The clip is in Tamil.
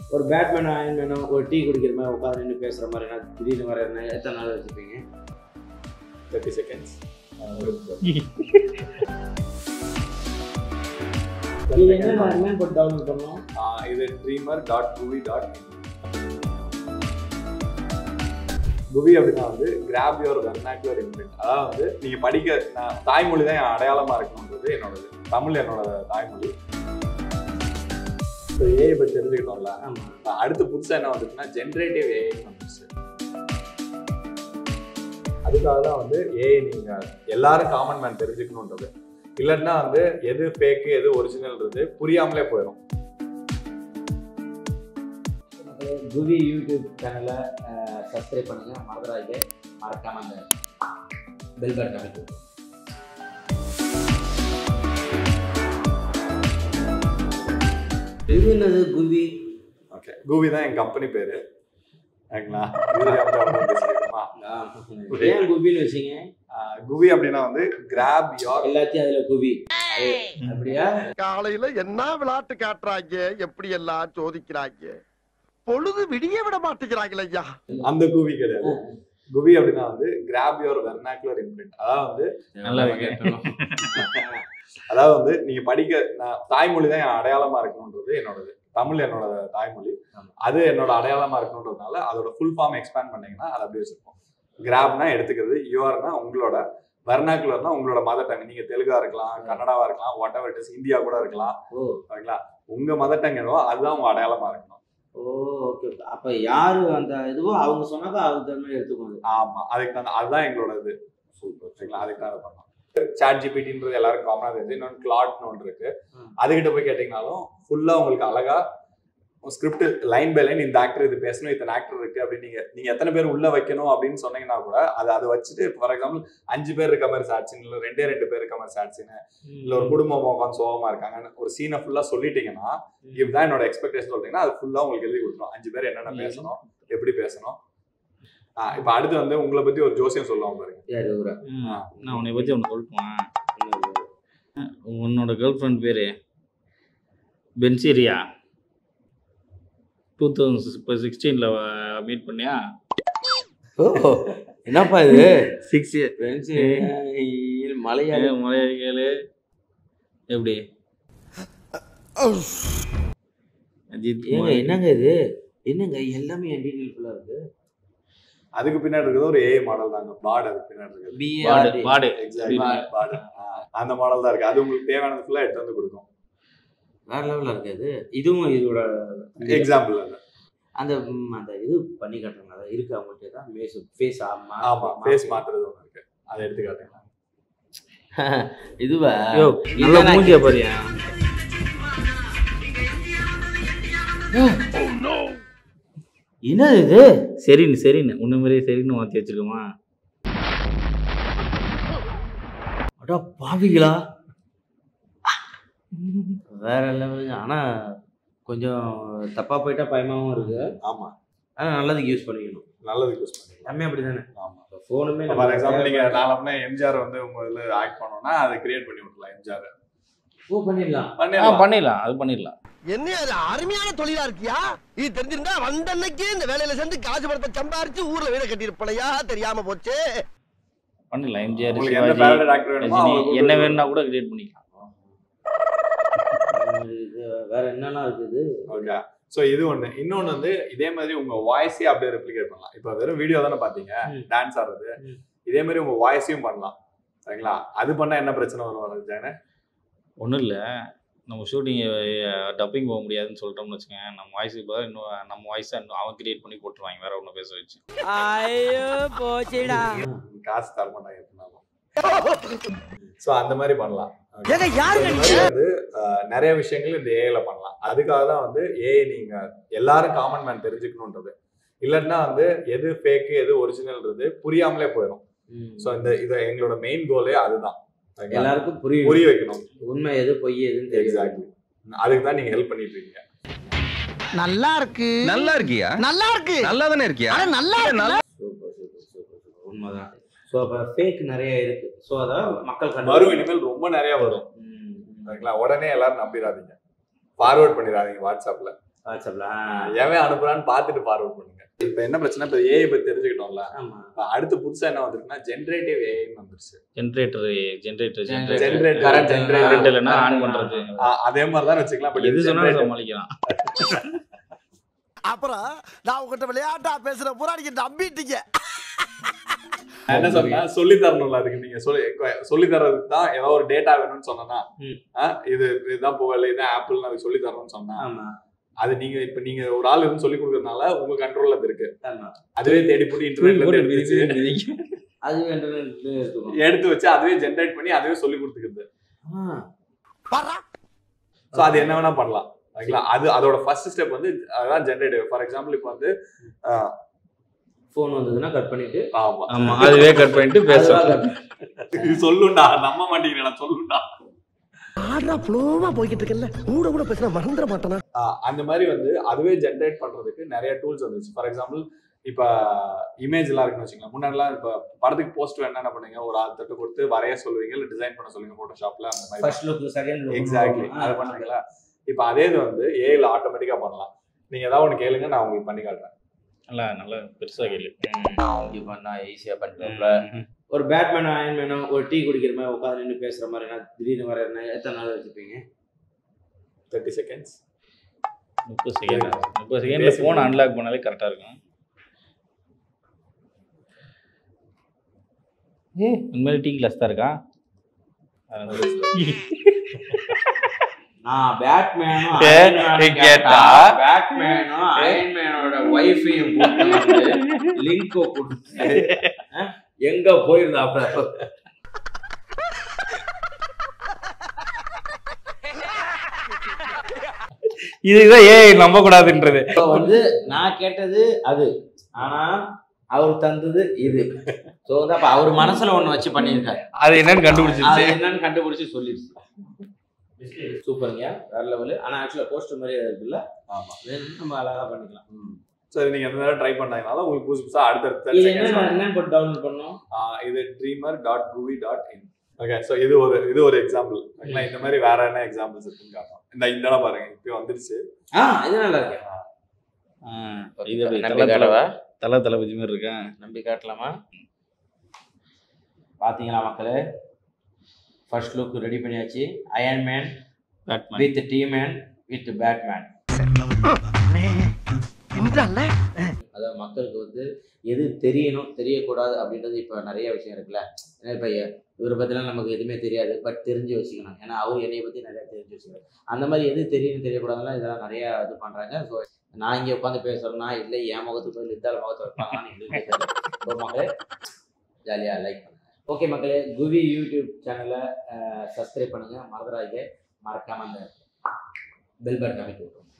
ஒரு பேட்மேனோ அயன்மேனோ ஒரு டீ குடிக்கிற மாதிரி உட்காந்து நின்று பேசுகிற மாதிரி என்ன திடீர்னு வர என்ன எத்தனை நாள் வச்சுப்பீங்க தேர்ட்டி செகண்ட்ஸ் இது என்ன என்ன போட்டு டவுன்லோட் பண்ணோம் இது ட்ரீமர் டாட் குவி டாட் குவி அப்படின்னா வந்து கிராப் யுவர் வெர்னாக்குலர் இம்ப்ரிண்ட் அதாவது வந்து நீங்க படிக்க நான் தாய்மொழி தான் என் அடையாளமா இருக்கணுன்றது என்னோடது தமிழ் என்னோட தாய்மொழி இப்போ ஏஐ பற்றி தெரிஞ்சுக்கிட்டோம்ல ஆமாம் இப்ப அடுத்து புதுசா என்ன வந்துச்சுன்னா ஜென்ரேட்டிவ் ஏஐ வந்துச்சு அதுக்காக தான் வந்து ஏஐ நீங்க எல்லாரும் காமன் மேன் தெரிஞ்சுக்கணுன்றது இல்லைன்னா வந்து எது ஃபேக்கு எது ஒரிஜினல்ன்றது புரியாமலே போயிடும் குவி யூடியூப் சேனலை சப்ஸ்கிரைப் பண்ணுங்கள் மறந்துடாதீங்க மறக்காம அந்த பெல் பட்டன் அமைத்து இது என்னது குவி ஓகே கூவி தான் என் கம்பெனி பேரு சரிங்களா இதுல வந்து அவ்வளவு பேசிக்கணுமா? ஏன் குவின்னு வச்சீங்க ஆஹ் குவி அப்படின்னா வந்து கிராப் யோர் எல்லாத்தையும் அதுல குவி அப்படியா காலையில என்ன விளையாட்டு காட்டுறாங்க எப்படி எல்லாம் சோதிக்கிறாங்க பொழுது விடிய விட மாட்டேங்கிறாங்களே ஐயா அந்த குவி கிடையாது குவி அப்படின்னா வந்து கிராப் யோர் வெர்னாக்குலர் இம்ப்ரிண்ட் அதாவது வந்து நல்லா கேட்டோம் அதாவது வந்து நீங்க படிக்க நான் தாய்மொழி தான் என் அடையாளமா இருக்கணுன்றது என்னோடது தமிழ் என்னோட தாய்மொழி ஆமா. அது என்னோட அடையாளமா இருக்கணுன்றதுனால அதோட ஃபுல் ஃபார்ம் எக்ஸ்பேண்ட் பண்ணீங்கன்னா அது அப்படி வச்சிருப்போம் கிராப்னா எடுத்துக்கிறது யூஆர்னா உங்களோட வெர்னாக்குலர்னா உங்களோட மதர் டங் நீங்க தெலுங்கா இருக்கலாம் கன்னடாவா இருக்கலாம் whatever it is India கூட இருக்கலாம் ஓ ஓகேங்களா உங்க மதர் டங் என்னவோ அதுதான் உங்க அடையாளமா இருக்கணும் ஓ ஓகே அப்ப யாரு அந்த இதுவோ அவங்க சொன்னதை அது தன்மை எடுத்துக்கோங்க ஆமா அதுக்கு தான் அதுதான் எங்களோட இது சரிங்களா அதுக்கு தான் அதை பண்ணோம் சாட் ஜிபிடின்றது எல்லாரும் காமனா தெரிஞ்சு இன்னொன்று கிளாட்னு ஒன்று இருக்கு ம். அதுகிட்ட போய் கேட்டீங்கனாலும் ஃபுல்லா உங்களுக்கு அழகா ஸ்கிரிப்ட் லைன் பை லைன் இந்த ஆக்டர் இது பேசணும் இத்தனை ஆக்டர் இருக்கு அப்படின்னு நீங்க நீங்க எத்தனை பேர் உள்ள வைக்கணும் அப்படின்னு சொன்னீங்கன்னா கூட அதை அதை வச்சுட்டு ஃபார் எக்ஸாம்பிள் அஞ்சு பேர் இருக்க மாதிரி சாட்சின் இல்ல ரெண்டே ரெண்டு பேர் இருக்க மாதிரி சாட்சின்னு இல்ல ஒரு குடும்பம் உட்காந்து சோகமா இருக்காங்கன்னு ஒரு சீனை ஃபுல்லா சொல்லிட்டீங்கன்னா இதுதான் என்னோட எக்ஸ்பெக்டேஷன் சொல்லிட்டீங்கன்னா அது ஃபுல்லா உங்களுக்கு எழுதி கொடுத்துரும் அஞ்சு பேர் என்னென்ன பேசணும் எப்படி பேசணும் ஆஹ் இப்ப அடுத்து வந்து உங்களை பத்தி ஒரு ஜோசியம் சொல்லுவாங்க பாருங்க யாரு ஊரா நான் உன்னை பற்றி ஒன்று சொல்லட்டுமா உன்னோட கேர்ள் ஃப்ரெண்ட் பேர் பென்சீரியா டூ தௌசண்ட் இப்போ சிக்ஸ்டீனில் மீட் பண்ணியா ஓ என்னப்பா இது சிக்ஸ் மலையாள மலையாளி கேளு எப்படி அஜித் ஏங்க குமார். என்னங்க இது என்னங்க எல்லாமே என் டீட்டெயில் ஃபுல்லா இருக்கு அதுக்கு பின்னாடி இருக்கிறது ஒரு ஏஐ மாடல் தாங்க பாட் அதுக்கு பின்னாடி இருக்குது பாடு பிஆர்டி பாடு எக்ஸாக்ட்லி பாட் அந்த மாடல் தான் இருக்கு அது உங்களுக்கு தேவையானது ஃபுல்லா எடுத்து வந்து கொடுக்கும் வேற லெவல்ல இருக்கு இது இதுவும் இதோட எக்ஸாம்பிள் அது அந்த ம், அந்த இது பண்ணி காட்டுறாங்க அது இருக்கு அவங்கள்ட்ட தான் ஃபேஸ் ஃபேஸ் ஆமா ஃபேஸ் மாத்துறது ஒன்று இருக்கு அதை எடுத்து காட்டுங்க இதுவா யோ நல்லா இதுதானா மூஞ்சிய பாரியா என்னது இது சரின்னு சரின்னு உன்ன மாதிரியே சரின்னு மாற்றி வச்சிருக்கோமா அடா பாவிங்களா வேற லெவலுங்க ஆனா கொஞ்சம் தப்பா போயிட்டா பயமாவும் இருக்கு ஆமா ஆனா நல்லதுக்கு யூஸ் பண்ணிக்கணும் நல்லதுக்கு யூஸ் பண்ணிக்கலாம் எல்லாமே அப்படிதானே ஆமா ஃபோனுமே ஃபார் எக்ஸாம்பிள் நீங்க நாளப்பனா எம்ஜிஆர் வந்து உங்க இதுல ஆக்ட் பண்ணோம்னா அதை கிரியேட் பண்ணி விட்டுலாம் எம்ஜிஆர் ஓ பண்ணிடலாம் ஆ பண்ணிடலாம் பண்ணிடலாம் அது பண்ணிடலாம் என்ன அது அருமையான தொழிலா இருக்கியா இது தெரிஞ்சிருந்தா வந்த அன்னைக்கு இந்த வேலையில சேர்ந்து காசு படத்தை சம்பாரிச்சு ஊர்ல வீட கட்டியிருப்பலையா தெரியாம போச்சு பண்ணிடலாம் எம்ஜிஆர் உங்களுக்கு எந்த சிவாஜி ஃபேவரட் ஆக்டர் வேணுமோ ரஜினி அவங்க என்ன கூட வேணும்னா கூட கிரியேட் பண்ணிக்கலாம் இது வேற என்னெல்லாம் இருக்குது ஓகே ஸோ இது ஒன்று இன்னொன்று வந்து இதே மாதிரி உங்க வாய்ஸே அப்படியே ரெப்ளிகேட் பண்ணலாம் இப்போ வெறும் வீடியோ தானே பார்த்தீங்க ம். டான்ஸ் ஆடுறது ம். இதே மாதிரி உங்க வாய்ஸையும் பண்ணலாம் சரிங்களா அது பண்ணா என்ன பிரச்சனை வரும் ஜான ஒன்றும் இல்லை நம்ம ஷூட்டிங் டப்பிங் போக முடியாதுன்னு சொல்லிட்டோம்னு வச்சுக்கோங்க நம்ம வாய்ஸுக்கு பதிலாக இன்னும் நம்ம வாய்ஸை இன்னும் அவன் கிரியேட் பண்ணி போட்டுருவாங்க வேற ஒன்று பேச வச்சு காசு தர மாட்டாங்க எப்படினாலும் ஸோ அந்த மாதிரி பண்ணலாம் Okay. ஏங்க யாருங்க So, இந்த மாதிரி வந்து அஹ், நிறைய விஷயங்கள் இந்த ஏஐல பண்ணலாம் அதுக்காக தான் வந்து ஏஐ நீங்க எல்லாரும் காமன் மேன் தெரிஞ்சுக்கணுன்றது இல்லைன்னா வந்து எது ஃபேக்கு எது ஒரிஜினல்ன்றது புரியாமலே போயிடும் ம். ஸோ இந்த இது எங்களோட மெயின் கோலே அதுதான் சரிங்களா? எல்லாருக்கும் புரியும் புரிய வைக்கணும் உண்மை எது பொய் எதுன்னு தெரியும் எக்ஸாக்ட்லி அதுக்கு தான் நீங்க ஹெல்ப் பண்ணிட்டு இருக்கீங்க நல்லா இருக்கு நல்லா இருக்கியா நல்லா இருக்கு நல்லா தானே இருக்கியா ஆனா நல்லா இருக்கு சூப்பர் சூப்பர் சூப்பர் சூப்பர் உண்மைதான் ஸோ அப்போ ஃபேக் நிறைய இருக்கு ஸோ அதான் மக்கள் வரும் கண்டு இனிமேல் ரொம்ப நிறைய வரும் ம், ம். சரிங்களா உடனே எல்லாரும் நம்பிடாதீங்க ஃபார்வர்ட் பண்ணிடாதீங்க வாட்ஸ்அப்ல வாட்ஸ்அப்ல எவன் அனுப்புறான்னு பார்த்துட்டு ஃபார்வர்ட் பண்ணுங்க இப்போ என்ன பிரச்சனை இப்போ ஏஐ பத்தி தெரிஞ்சுக்கிட்டோம்ல ஆமா இப்ப அடுத்து புதுசா என்ன வந்திருக்குன்னா ஜென்ரேட்டிவ் ஏஐன்னு வந்துருச்சு generator generator Generator. Generator Current generator. Current இல்லைன்னா ஆன் பண்றது ஆ, அதே மாதிரி தான் வச்சுக்கலாம் பட் எது இது சொன்னாலும் generator. சமாளிக்கலாம் அப்புறம் நான் உங்ககிட்ட விளையாட்டா பேசுற புறாடிக்கு நம்பிட்டீங்க நான் என்ன சொன்னா சொல்லி தரணும்ல அதுக்கு நீங்க சொல்லி சொல்லி தர்றதுக்கு தான் ஏதோ ஒரு டேட்டா வேணும்னு சொன்னா ம். இது இதுதான் புகழ் இதுதான் ஆப்பிள் அதுக்கு சொல்லி தரணும்னு சொன்னா ஆமா அது நீங்க இப்ப நீங்க ஒரு ஆள் இருந்து சொல்லி கொடுக்கறதுனால உங்க கண்ட்ரோல்ல அது இருக்கு ஆமா அதுவே தேடி போட்டு இன்டர்நெட்ல இருந்து எடுத்து வச்சு, அது இன்டர்நெட்ல எடுத்துக்கணும் எடுத்து வச்சு அதுவே ஜென்ரேட் பண்ணி அதுவே சொல்லி கொடுத்துக்கிறது ஆ, பாரா சோ அது என்ன வேணா பண்ணலாம் ஓகேங்களா அது அதோட ஃபர்ஸ்ட் ஸ்டெப் வந்து அதான் ஜென்ரேட்டிவ் ஃபார் எக்ஸாம்பிள் இப்போ வந்து phone வந்ததுன்னா கட் பண்ணிட்டு ஆமா ஆமா அதுவே கட் பண்ணிட்டு அதுவா பேசுறோம் cut இது சொல்லுண்டா நம்ப மாட்டேங்கிறேன் நான் சொல்லுண்டா ஆடுறா ஃப்ளோவா போய்கிட்டு இருக்கல கூட கூட பேசினா மறந்துட மாட்டானா ஆஹ் அந்த மாதிரி வந்து அதுவே ஜென்ரேட் பண்றதுக்கு நிறைய டூல்ஸ் வந்துச்சு ஃபார் எக்ஸாம்பிள் இப்ப இமேஜ் எல்லாம் இருக்குன்னு வச்சுக்கலாம் முன்னாடிலாம் இப்ப படத்துக்கு போஸ்ட் வேணா என்ன பண்ணுங்க ஒரு ஆள் தட்டு கொடுத்து வரைய சொல்லுவீங்க இல்ல டிசைன் பண்ண சொல்லுவீங்க போட்டோஷாப்ல அந்த மாதிரி first look second look exactly அதை பண்ணுவீங்களா இப்ப அதே இது வந்து ஏஐல ஆட்டோமேட்டிக்கா பண்ணலாம் நீங்க ஏதாவது ஒன்று கேளுங்க நான் உங்களுக்கு பண்ணி காட்டுறேன் நல்லா நல்லா பெருசா கேள்வி இங்க பண்ணா ஈஸியா பண்ணிக்கலாம்ல ஒரு பேட்மேனோ அயன்மேனோ ஒரு டீ குடிக்கிற மாதிரி உட்காந்து நின்று பேசுற மாதிரி நான் திடீர்னு வர எத்தனை நாள் வச்சுப்பீங்க தேர்ட்டி செகண்ட்ஸ் முப்பது செகண்ட் முப்பது செகண்ட்ல போன் அன்லாக் பண்ணாலே கரெக்டா இருக்கும் இந்த மாதிரி டீ கிளாஸ் தான் இருக்கா நான் பேட்மேனும் ஏ, அயன்மேனும் கேட்டா? கேட்டா பேட்மேனும் அயன்மேனோட ஒய்ஃபையும் லிங்க் கொடுத்து அஹ், எங்க போயிருந்தாப்ல இதுதான் ஏய் நம்ப கூடாதுன்றது இப்போ வந்து நான் கேட்டது அது ஆனா அவர் தந்தது இது ஸோ வந்து அப்ப அவர் மனசுல ஒண்ணு வச்சு பண்ணியிருக்காரு அது என்னன்னு அது கண்டுபிடிச்சிருச்சு என்னன்னு கண்டுபிடிச்சு சொல்லிடுச்சு சூப்பருங்க வேற லெவலு ஆனா ஆக்சுவலா போஸ்டர் மாதிரியே இருக்குல்ல ஆமா வேணும்னா நம்ம அழகா பண்ணிக்கலாம் சரி நீங்க எந்த நேரம் ட்ரை பண்ணாங்கனால உங்களுக்கு புதுசு புதுசா அடுத்தடுத்த இது seconds என்ன என்ன போட்டு டவுன்லோட் பண்ணோம் ஆஹ் இது ட்ரீமர் டாட் குவி டாட் இன் ஓகே ஸோ இது ஒரு இது ஒரு எக்ஸாம்பிள் ஓகேங்களா இந்த மாதிரி வேற என்ன எக்ஸாம்பிள்ஸ் இருக்குன்னு காட்டலாம் இந்த இந்த இடம் பாருங்க இப்போ வந்துருச்சு ஆ இது நல்லா இருக்கு ஆ, இது அப்படி நம்பி தல காட்டவா தலை தளபதி மாதிரி இருக்கேன் நம்பி காட்டலாமா பாத்தீங்களா மக்களே ஃபர்ஸ்ட் லுக் ரெடி பண்ணியாச்சு Iron Man Batman with tea man with Batman இன்றான்ல அதாவது மக்களுக்கு வந்து எது தெரியணும் தெரியக்கூடாது அப்படின்றது இப்போ நிறைய விஷயம் இருக்குல்ல ஏன்னா இப்போ இவரை பற்றிலாம் நமக்கு எதுவுமே தெரியாது பட் தெரிஞ்சு வச்சுக்கணும் ஏன்னா அவர் என்னை பற்றி நிறையா தெரிஞ்சு வச்சுக்கணும் அந்த மாதிரி எது தெரியணும் தெரியக்கூடாதுலாம் இதெல்லாம் நிறையா இது பண்ணுறாங்க ஸோ நான் இங்கே உட்காந்து பேசுகிறேன்னா இல்லை என் முகத்துக்கு பதில் இத்தால முகத்தை வைப்பாங்கன்னு எங்களுக்கு தெரியல ஸோ மக்களே ஜாலியாக லைக் பண்ணுங்க ஓகே மக்களே குவி யூடியூப் சேனலை சப்ஸ்கிரைப் பண்ணுங்கள் மறந்துடாதீங்க மறக்காமல் அந்த பெல் பட்டன் அமைத்து விட்டுருங்க